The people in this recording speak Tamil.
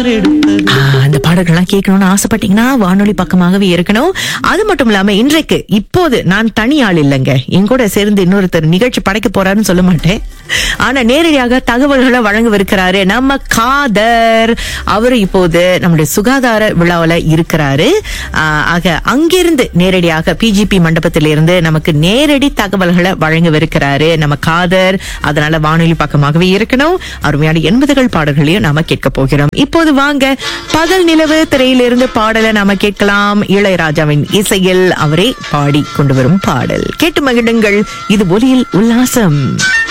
ஆ, அந்த பாடல்கள்லாம் கேட்கணும்னு ஆசைப்பட்டீங்கன்னா வானொலி பக்கமாகவே இருக்கணும் அது மட்டும் இல்லாம இன்றைக்கு இப்போது நான் தனி ஆள் இல்லைங்க என் கூட சேர்ந்து இன்னொருத்தர் நிகழ்ச்சி படைக்க போறாருன்னு சொல்ல மாட்டேன் ஆனா நேரடியாக தகவல்களை வழங்கவிருக்கிறாரு நம்ம காதர் அவரு இப்போது நம்முடைய சுகாதார விழாவுல இருக்கிறாரு ஆ, ஆக அங்கிருந்து நேரடியாக பிஜிபி மண்டபத்திலிருந்து நமக்கு நேரடி தகவல்களை வழங்கவிருக்கிறாரு நம்ம காதர் அதனால வானொலி பக்கமாகவே இருக்கணும் அருமையான எண்பதுகள் பாடல்களையும் நாம கேட்க போகிறோம் இப்போது வாங்க பகல் நிலவு திரையிலிருந்து பாடலை நாம கேட்கலாம் இளையராஜாவின் இசையில் அவரே பாடி கொண்டு வரும் பாடல் கேட்டு மகிழுங்கள் இது ஒலியில் உல்லாசம்